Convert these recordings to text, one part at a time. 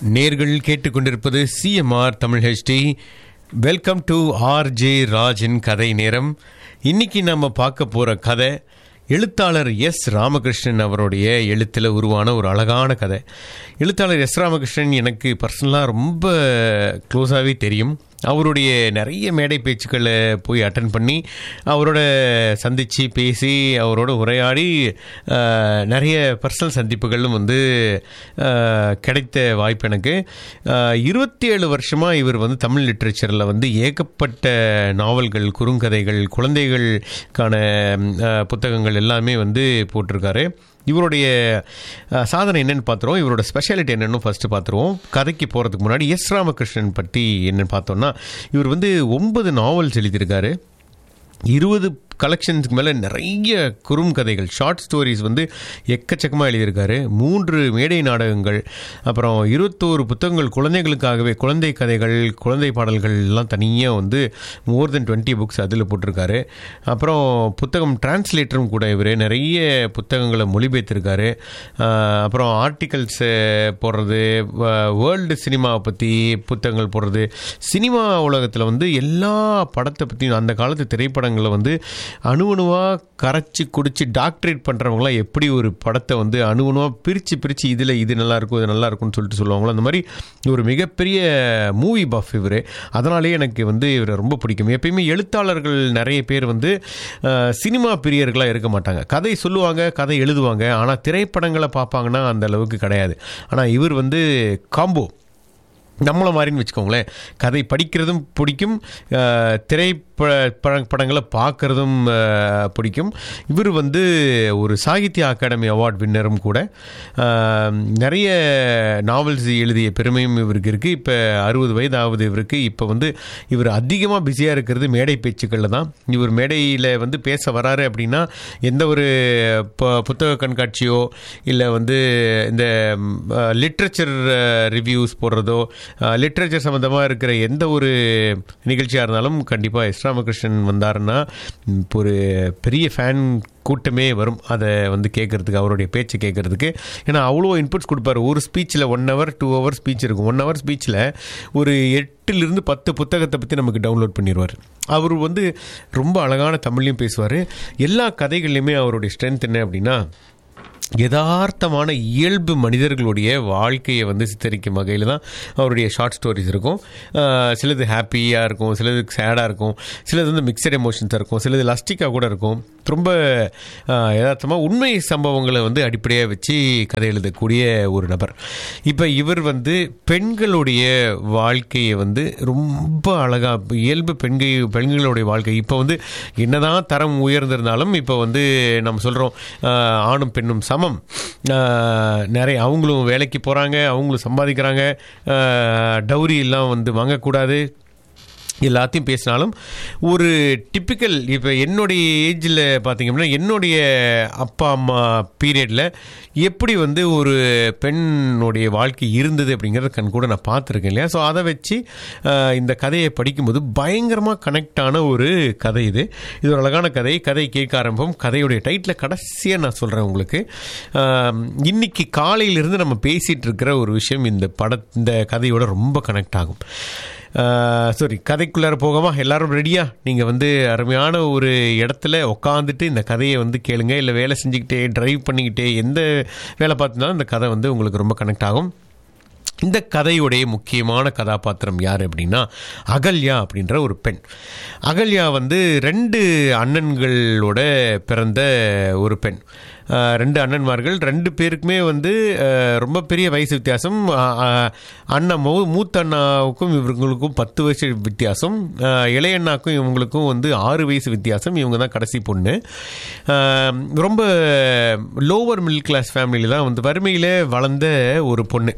நேர்கள் கேட்டுக்கொண்டிருப்பது CMR Tamil HD welcome to RJ ராஜின் கதை நேரம் இன்னைக்கு நம்ம பார்க்க போகிற கதை எழுத்தாளர் எஸ் ராமகிருஷ்ணன் அவருடைய எழுத்தில் உருவான ஒரு அழகான கதை எழுத்தாளர் எஸ் ராமகிருஷ்ணன் எனக்கு பர்சனலாக ரொம்ப க்ளோஸாகவே தெரியும் அவருடைய நிறைய மேடை பேச்சுக்களை போய் அட்டன் பண்ணி அவரோட சந்தித்து பேசி அவரோட உரையாடி அஹ், நிறைய பர்சனல் சந்திப்புகளும் வந்து அஹ், கிடைத்த வாய்ப்பு எனக்கு இருபத்தி ஏழு வருஷமாக இவர் வந்து தமிழ் லிட்ரேச்சரில் வந்து ஏகப்பட்ட நாவல்கள் குறுங்கதைகள் குழந்தைகளுக்கான அஹ், புத்தகங்கள் எல்லாமே வந்து போட்டிருக்காரு இவருடைய அஹ், சாதனை என்னன்னு பார்த்துருவோம் இவரோட ஸ்பெஷாலிட்டி என்னன்னு ஃபர்ஸ்ட் பார்த்துருவோம் கதைக்கு போகிறதுக்கு முன்னாடி எஸ் ராமகிருஷ்ணன் பற்றி என்னன்னு பார்த்தோம்னா இவர் வந்து ஒன்பது நாவல்ஸ் எழுதியிருக்காரு இருபது கலெக்ஷன்ஸ்க்கு மேலே நிறைய குறுங்கதைகள் ஷார்ட் ஸ்டோரிஸ் வந்து எக்கச்சக்கமாக எழுதியிருக்காரு மூன்று மேடை நாடகங்கள் அப்புறம் இருபத்தோரு புத்தகங்கள் குழந்தைகளுக்காகவே குழந்தை கதைகள் குழந்தை பாடல்கள் எல்லாம் தனியாக வந்து மோர் தென் டுவெண்ட்டி புக்ஸ் அதில் போட்டிருக்காரு அப்புறம் புத்தகம் டிரான்ஸ்லேட்டரும் கூட இவர் நிறைய புத்தகங்களை மொழிபெயர்த்திருக்காரு ஆஹ் அப்புறம் ஆர்டிகல்ஸ் போடுறது வேர்ல்டு சினிமாவை பற்றி புத்தகங்கள் போடுறது சினிமா உலகத்தில் வந்து எல்லா படத்தை பற்றியும் அந்த காலத்து திரைப்படங்களை வந்து அணு அணுவாக கரைச்சி குடிச்சு டாக்டரேட் பண்ணுறவங்களாம் எப்படி ஒரு படத்தை வந்து அணு அணுவாக பிரித்து பிரித்து இதில் இது நல்லா இருக்கும் இது நல்லா இருக்கும்னு சொல்லிட்டு சொல்லுவாங்களோ அந்த மாதிரி ஒரு மிகப்பெரிய மூவி பஃப் இவர் அதனாலேயே எனக்கு வந்து இவரை ரொம்ப பிடிக்கும் எப்பயுமே எழுத்தாளர்கள் நிறைய பேர் வந்து அஹ், சினிமா பிரியர்களாக இருக்க மாட்டாங்க கதை சொல்லுவாங்க கதை எழுதுவாங்க ஆனால் திரைப்படங்களை பார்ப்பாங்கன்னா அந்த அளவுக்கு கிடையாது ஆனால் இவர் வந்து காம்போ நம்மளை மாதிரின்னு வச்சுக்கோங்களேன் கதை படிக்கிறதும் பிடிக்கும் அஹ், திரைப்பட பட- படங்களை பார்க்குறதும் பிடிக்கும் இவர் வந்து ஒரு சாகித்ய அகாடமி அவார்ட் வின்னரும் கூட அஹ், நிறைய நாவல்ஸ் எழுதிய பெருமையும் இவருக்கு இருக்குது இப்போ அறுபது வயது ஆகுது இவருக்கு இப்போ வந்து இவர் அதிகமாக பிஸியாக இருக்கிறது மேடை பேச்சுக்களில் தான் இவர் மேடையில் வந்து பேச வராரு அப்படின்னா எந்த ஒரு ப- புத்தக கண்காட்சியோ இல்லை வந்து இந்த லிட்ரேச்சர் ரிவ்யூஸ் போடுறதோ லிட்ரேச்சர் சம்மந்தமாக இருக்கிற எந்த ஒரு நிகழ்ச்சியாக இருந்தாலும் கண்டிப்பாக எஸ் ராமகிருஷ்ணன் வந்தாருன்னா ம், ஒரு பெரிய ஃபேன் கூட்டமே வரும் அதை வந்து கேட்கறதுக்கு அவருடைய பேச்சு கேட்கறதுக்கு ஏன்னா அவ்வளோ இன்புட்ஸ் கொடுப்பாரு ஒரு ஸ்பீச்சில் one hour two hour speech இருக்கும் ஒன் ஹவர் ஸ்பீச்சில் ஒரு எட்டுலேருந்து பத்து புத்தகத்தை பற்றி நமக்கு டவுன்லோட் பண்ணிடுவார் அவர் வந்து ரொம்ப அழகான தமிழ்லையும் பேசுவார் எல்லா கதைகள்லையுமே அவருடைய ஸ்ட்ரென்த் என்ன அப்படின்னா யதார்த்தமான இயல்பு மனிதர்களுடைய வாழ்க்கையை வந்து சித்தரிக்கும் வகையில் தான் அவருடைய ஷார்ட் ஸ்டோரிஸ் இருக்கும் ஆஹ் சிலது ஹாப்பியாக இருக்கும் சிலது சேடாக இருக்கும் சிலது வந்து மிக்சட் எமோஷன்ஸாக இருக்கும் சிலது லஸ்டிக்காக கூட இருக்கும் ரொம்ப ஆஹ் யதார்த்தமாக உண்மை சம்பவங்களை வந்து அடிப்படையாக வச்சு கதை எழுதக்கூடிய ஒரு நபர் இப்போ இவர் வந்து பெண்களுடைய வாழ்க்கையை வந்து ரொம்ப அழகாக இயல்பு பெண்கள் பெண்களுடைய வாழ்க்கை இப்போ வந்து என்னதான் தரம் உயர்ந்திருந்தாலும் இப்போ வந்து நம்ம சொல்கிறோம் ஆணும் பெண்ணும் சமம் ஆஹ் நிறைய அவங்களும் வேலைக்கு போகிறாங்க அவங்களும் சம்பாதிக்கிறாங்க டவுரி எல்லாம் வந்து வாங்கக்கூடாது எல்லாத்தையும் பேசினாலும் ஒரு டிப்பிக்கல் இப்போ என்னுடைய ஏஜில் பார்த்தீங்க அப்படின்னா என்னுடைய அப்பா அம்மா பீரியடில் எப்படி வந்து ஒரு பெண்ணுடைய வாழ்க்கை இருந்தது அப்படிங்கிறத கண் கூட நான் பார்த்துருக்கேன் இல்லையா ஸோ அதை வச்சு ஆஹ், இந்த கதையை படிக்கும்போது பயங்கரமாக கனெக்ட் ஆன ஒரு கதை இது இது ஒரு அழகான கதை கதை கேட்க ஆரம்பம் கதையுடைய டைட்டில் கடைசியாக நான் சொல்கிறேன் உங்களுக்கு ஆஹ், இன்னைக்கு காலையிலிருந்து நம்ம பேசிகிட்டு இருக்கிற ஒரு விஷயம் இந்த பட இந்த கதையோட ரொம்ப கனெக்ட் ஆகும் சாரி கதைக்குள்ளார போகாமா எல்லாரும் ரெடியா நீங்கள் வந்து அருமையான ஒரு இடத்துல உட்காந்துட்டு இந்த கதையை வந்து கேளுங்க இல்லை வேலை செஞ்சுக்கிட்டே டிரைவ் பண்ணிக்கிட்டே எந்த வேலை பார்த்தினாலும் இந்த கதை வந்து உங்களுக்கு ரொம்ப கனெக்ட் ஆகும் இந்த கதையுடைய முக்கியமான கதாபாத்திரம் யார் அப்படின்னா அகல்யா அப்படின்ற ஒரு பெண் அகல்யா வந்து ரெண்டு அண்ணன்களோட பிறந்த ஒரு பெண் அஹ், ரெண்டு அண்ணன்மார்கள் ரெண்டு பேருக்குமே வந்து அஹ், ரொம்ப பெரிய வயசு வித்தியாசம் அஹ், அஹ், அண்ணன் மூ மூத்த அண்ணாவுக்கும் இவங்களுக்கும் பத்து வயசு வித்தியாசம் அஹ், இளைய அண்ணாக்கும் இவங்களுக்கும் வந்து ஆறு வயசு வித்தியாசம் இவங்க தான் கடைசி பொண்ணு அஹ், ரொம்ப லோவர் மிடில் கிளாஸ் ஃபேமிலியில் தான் வந்து வறுமையில் வளர்ந்த ஒரு பொண்ணு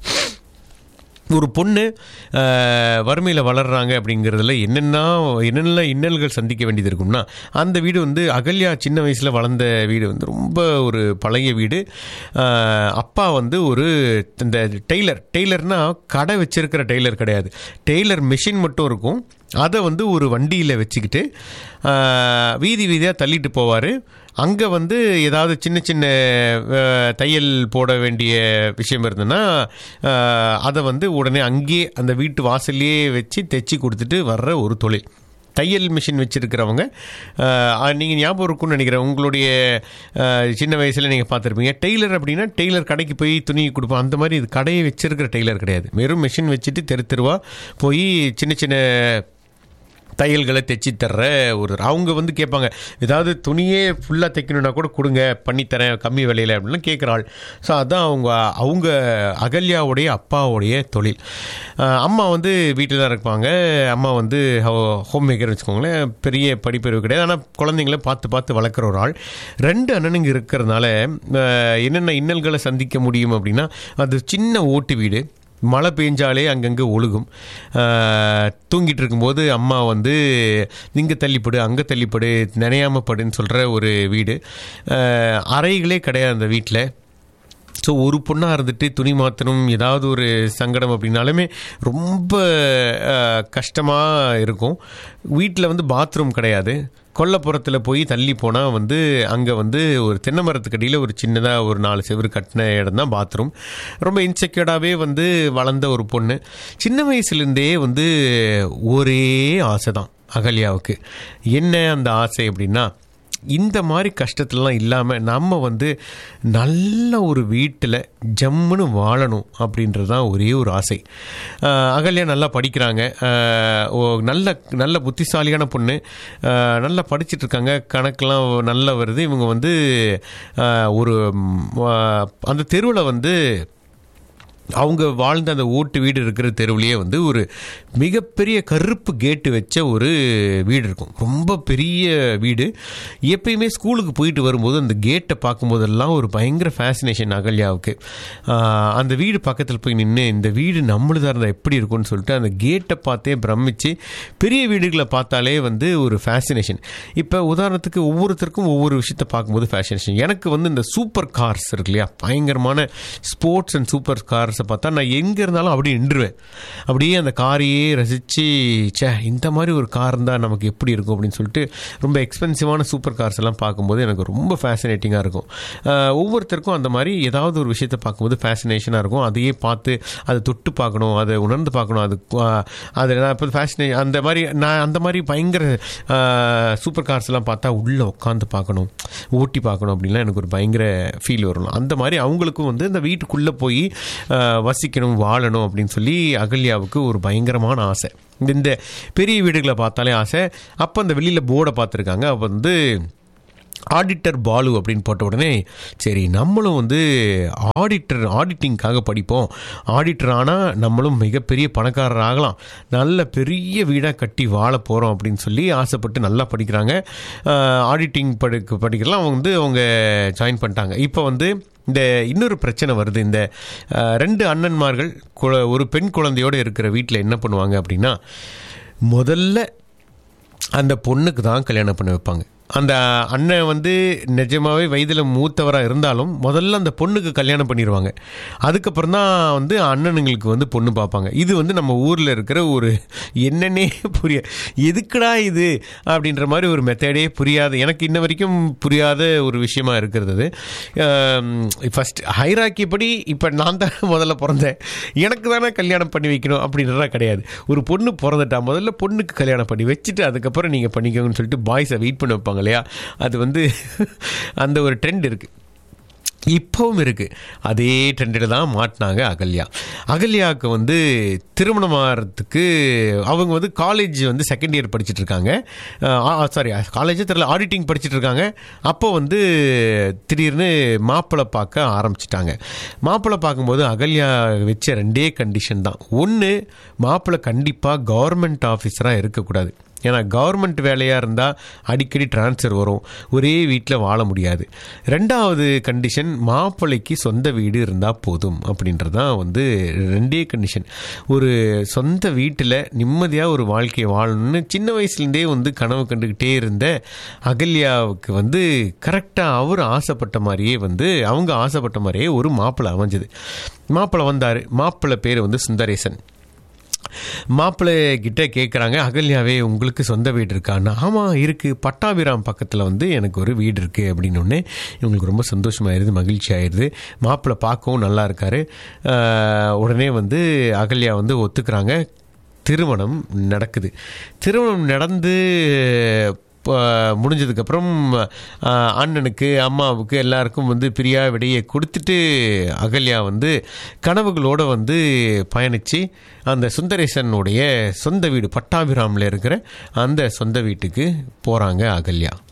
ஒரு பொண்ணு வறுமையில் வளர்றாங்க அப்படிங்கிறதுல என்னென்ன என்னென்ன இன்னல்கள் சந்திக்க வேண்டியது இருக்கும்னா அந்த வீடு வந்து அகல்யா சின்ன வயசில் வளர்ந்த வீடு வந்து ரொம்ப ஒரு பழைய வீடு அஹ், அப்பா வந்து ஒரு இந்த டெய்லர் டெய்லர்னா கடை வச்சிருக்கிற டெய்லர் கிடையாது டெய்லர் மிஷின் மட்டும் இருக்கும் அதை வந்து ஒரு வண்டியில் வச்சுக்கிட்டு ஆஹ், வீதி வீதியாக தள்ளிட்டு போவார் அங்கே வந்து ஏதாவது சின்ன சின்ன அஹ், தையல் போட வேண்டிய விஷயம் இருந்ததுன்னா அஹ், அதை வந்து உடனே அங்கேயே அந்த வீட்டு வாசல்லையே வச்சு தைச்சி கொடுத்துட்டு வர்ற ஒரு தொழில் தையல் மிஷின் வச்சுருக்கிறவங்க நீங்கள் ஞாபகம் இருக்கும்னு நினைக்கிறேன் உங்களுடைய அஹ், சின்ன வயசில் நீங்கள் பார்த்துருப்பீங்க டெய்லர் அப்படின்னா டெய்லர் கடைக்கு போய் துணி கொடுப்போம் அந்த மாதிரி இது கடையை வச்சிருக்கிற டெய்லர் கிடையாது வெறும் மிஷின் வச்சுட்டு தெரு தெருவா போய் சின்ன சின்ன தையல்களை தைச்சி தர்ற ஒரு அவங்க வந்து கேட்பாங்க ஏதாவது துணியே ஃபுல்லாக தைக்கணுன்னா கூட கொடுங்க பண்ணித்தரேன் கம்மி விலையில் அப்படின்லாம் கேட்குறாள் ஸோ அதான் அவங்க அவங்க அகல்யாவுடைய அப்பாவுடைய தொழில் அஹ் அம்மா வந்து வீட்டில் தான் இருப்பாங்க அம்மா வந்து ஹோம் மேக்கர் வச்சுக்கோங்களேன் பெரிய படிப்பறிவு கிடையாது ஆனால் குழந்தைங்கள பார்த்து பார்த்து வளர்க்குற ஒரு ஆள் ரெண்டு அண்ணனுங்க இருக்கிறதுனால அஹ் என்னென்ன இன்னல்களை சந்திக்க முடியும் அப்படின்னா அது சின்ன ஓட்டு வீடு மழை பெஞ்சாலே அங்கங்கே ஒழுகும் ஆஹ், தூங்கிட்டு இருக்கும்போது அம்மா வந்து இங்கே தள்ளிப்படு அங்கே தள்ளிப்படு நினையாம படுன்னு சொல்கிற ஒரு வீடு ஆஹ், அறைகளே கிடையாது அந்த வீட்டில் ஸோ ஒரு பொண்ணாக இருந்துட்டு துணி மாற்றணும் ஏதாவது ஒரு சங்கடம் அப்படின்னாலுமே ரொம்ப கஷ்டமாக இருக்கும் வீட்டில் வந்து பாத்ரூம் கிடையாது கொல்லப்புறத்தில் போய் தள்ளி போனால் வந்து அங்கே வந்து ஒரு தென்னை மரத்துக்கு அடியில் ஒரு சின்னதாக ஒரு நாலு செவுரு கட்டின இடம் தான் பாத்ரூம் ரொம்ப இன்செக்யூர்டாகவே வந்து வளர்ந்த ஒரு பொண்ணு சின்ன வயசுலேருந்தே வந்து ஒரே ஆசை தான் அகல்யாவுக்கு என்ன அந்த ஆசை அப்படின்னா இந்த மாதிரி கஷ்டத்துலலாம் இல்லாமல் நம்ம வந்து நல்ல ஒரு வீட்டில் ஜம்முன்னு வாழணும் அப்படின்றது தான் ஒரே ஒரு ஆசை ஆஹ் அகல்யா நல்லா படிக்கிறாங்க ஆஹ் ஓ நல்ல நல்ல புத்திசாலியான பொண்ணு ஆஹ் நல்லா படிச்சிட்டு இருக்காங்க கணக்கெல்லாம் நல்லா வருது இவங்க வந்து ஆஹ் ஒரு ம், ஆஹ் அந்த தெருவில் வந்து அவங்க வாழ்ந்த அந்த ஓட்டு வீடு இருக்கிற தெருவுலேயே வந்து ஒரு மிகப்பெரிய கருப்பு கேட்டு வச்ச ஒரு வீடு இருக்கும் ரொம்ப பெரிய வீடு எப்பயுமே ஸ்கூலுக்கு போயிட்டு வரும்போது அந்த கேட்டை பார்க்கும்போதெல்லாம் ஒரு பயங்கர ஃபேசினேஷன் அகல்யாவுக்கு ஆஹ் அந்த வீடு பக்கத்தில் போய் நின்று இந்த வீடு நம்மளுதாக இருந்தால் எப்படி இருக்கும்னு சொல்லிட்டு அந்த கேட்டை பார்த்தே பிரமிச்சு பெரிய வீடுகளை பார்த்தாலே வந்து ஒரு ஃபேசினேஷன் இப்போ உதாரணத்துக்கு ஒவ்வொருத்தருக்கும் ஒவ்வொரு விஷயத்தை பார்க்கும்போது ஃபேஷனேஷன் எனக்கு வந்து இந்த சூப்பர் கார்ஸ் இருக்கு இல்லையா பயங்கரமான ஸ்போர்ட்ஸ் அண்ட் சூப்பர் கார்ஸை பார்த்தா நான் எங்கே இருந்தாலும் அப்படியே நின்றுவேன் அப்படியே அந்த காரையே ரசித்து ச்சே இந்த மாதிரி ஒரு கார் இருந்தால் நமக்கு எப்படி இருக்கும் அப்படின்னு சொல்லிட்டு ரொம்ப எக்ஸ்பென்சிவான சூப்பர் கார்ஸ் எல்லாம் பார்க்கும்போது எனக்கு ரொம்ப ஃபேசினேட்டிங்காக இருக்கும் ஆஹ் ஒவ்வொருத்தருக்கும் அந்த மாதிரி ஏதாவது ஒரு விஷயத்தை பார்க்கும்போது ஃபேசினேஷனாக இருக்கும் அதையே பார்த்து அதை தொட்டு பார்க்கணும் அதை உணர்ந்து பார்க்கணும் அது ஆஹ் அது நான் இப்போ ஃபேஷனே அந்த மாதிரி நான் அந்த மாதிரி பயங்கர சூப்பர் கார்ஸ் எல்லாம் பார்த்தா உள்ளே உட்காந்து பார்க்கணும் ஓட்டி பார்க்கணும் அப்படின்லாம் எனக்கு ஒரு பயங்கர ஃபீல் வரும் அந்த மாதிரி அவங்களுக்கும் வந்து இந்த வீட்டுக்குள்ளே போய் ஆஹ் வசிக்கணும் வாழணும் அப்படின்னு சொல்லி அகல்யாவுக்கு ஒரு பயங்கரமான ஆசை இந்த- இந்த பெரிய வீடுகளை பார்த்தாலே ஆசை அப்போ அந்த வெளியில் போர்டை பார்த்துருக்காங்க அப்போ வந்து ஆடிட்டர் பாலு அப்படின்னு போட்ட உடனே சரி நம்மளும் வந்து ஆடிட்டர் ஆடிட்டிங்காக படிப்போம் ஆடிட்டர் ஆனால் நம்மளும் மிகப்பெரிய பணக்காரர் ஆகலாம் நல்ல பெரிய வீடாக கட்டி வாழ போகிறோம் அப்படின்னு சொல்லி ஆசைப்பட்டு நல்லா படிக்கிறாங்க ஆடிட்டிங் படிக்க படிக்கலாம் அவங்க வந்து அவங்க ஜாயின் பண்ணிட்டாங்க இப்போ வந்து இந்த இன்னொரு பிரச்சனை வருது இந்த அஹ், ரெண்டு அண்ணன்மார்கள் குழ- ஒரு பெண் குழந்தையோடு இருக்கிற வீட்டில் என்ன பண்ணுவாங்க அப்படின்னா முதல்ல அந்த பொண்ணுக்கு தான் கல்யாணம் பண்ண வைப்பாங்க அந்த அண்ணன் வந்து நிஜமாவே வயதில் மூத்தவராக இருந்தாலும் முதல்ல அந்த பொண்ணுக்கு கல்யாணம் பண்ணிடுவாங்க அதுக்கப்புறம் தான் வந்து அண்ணனுங்களுக்கு வந்து பொண்ணு பார்ப்பாங்க இது வந்து நம்ம ஊரில் இருக்கிற ஒரு என்னன்னே புரிய எதுக்குடா இது அப்படின்ற மாதிரி ஒரு மெத்தடே புரியாத எனக்கு இன்ன வரைக்கும் புரியாத ஒரு விஷயமா இருக்கிறது அது ஃபஸ்ட் ஹைராக்கி படி இப்போ நான் தான் முதல்ல பிறந்தேன் எனக்கு தானே கல்யாணம் பண்ணி வைக்கணும் அப்படின்றதா கிடையாது ஒரு பொண்ணு பிறந்துட்டா முதல்ல பொண்ணுக்கு கல்யாணம் பண்ணி வச்சுட்டு அதுக்கப்புறம் நீங்கள் பண்ணிக்கோங்கன்னு சொல்லிட்டு பாய்ஸை வெயிட் பண்ண வைப்பாங்க இல்லையா அது வந்து அந்த ஒரு ட்ரெண்ட் இருக்குது இப்போவும் இருக்குது அதே ட்ரெண்டில் தான் மாட்டினாங்க அகல்யா அகல்யாவுக்கு வந்து திருமணம் ஆகிறதுக்கு அவங்க வந்து காலேஜ் வந்து செகண்ட் இயர் படிச்சுட்டு இருக்காங்க சாரி காலேஜே தெரியல ஆடிட்டிங் படிச்சுட்டு இருக்காங்க அப்போ வந்து திடீர்னு மாப்பிள்ளை பார்க்க ஆரம்பிச்சிட்டாங்க மாப்பிள்ளை பார்க்கும்போது அகல்யா வச்ச ரெண்டே கண்டிஷன் தான் ஒன்று மாப்பிள்ளை கண்டிப்பாக கவர்மெண்ட் ஆஃபீஸராக இருக்கக்கூடாது ஏன்னா கவர்மெண்ட் வேலையாக இருந்தால் அடிக்கடி ட்ரான்ஸ்ஃபர் வரும் ஒரே வீட்டில் வாழ முடியாது ரெண்டாவது கண்டிஷன் மாப்பிள்ளைக்கு சொந்த வீடு இருந்தால் போதும் அப்படின்றது தான் வந்து ரெண்டே கண்டிஷன் ஒரு சொந்த வீட்டில் நிம்மதியாக ஒரு வாழ்க்கையை வாழணும்னு சின்ன வயசுலேருந்தே வந்து கனவு கண்டுக்கிட்டே இருந்த அகல்யாவுக்கு வந்து கரெக்டாக அவர் ஆசைப்பட்ட மாதிரியே வந்து அவங்க ஆசைப்பட்ட மாதிரியே ஒரு மாப்பிள்ளை அமைஞ்சது மாப்பிள்ளை வந்தார் மாப்பிள்ளை பேர் வந்து சுந்தரேசன் மாப்பிள்ளை கிட்ட கேட்குறாங்க அகல்யாவே உங்களுக்கு சொந்த வீடு இருக்கான்னு ஆமாம் இருக்குது பட்டாபிராம் பக்கத்தில் வந்து எனக்கு ஒரு வீடு இருக்குது அப்படின்னு ஒன்று இவங்களுக்கு ரொம்ப சந்தோஷமாயிருது மகிழ்ச்சி ஆயிடுது மாப்பிள்ளை பார்க்கவும் நல்லா இருக்காரு ஆஹ் உடனே வந்து அகல்யா வந்து ஒத்துக்கிறாங்க திருமணம் நடக்குது திருமணம் நடந்து ப- முடிஞ்சதுக்கப்புறம் ஆஹ், அண்ணனுக்கு அம்மாவுக்கு எல்லாருக்கும் வந்து பிரியா விடையை கொடுத்துட்டு அகல்யா வந்து கனவுகளோடு வந்து பயணித்து அந்த சுந்தரேசனுடைய சொந்த வீடு பட்டாபிராமில் இருக்கிற அந்த சொந்த வீட்டுக்கு போகிறாங்க அகல்யா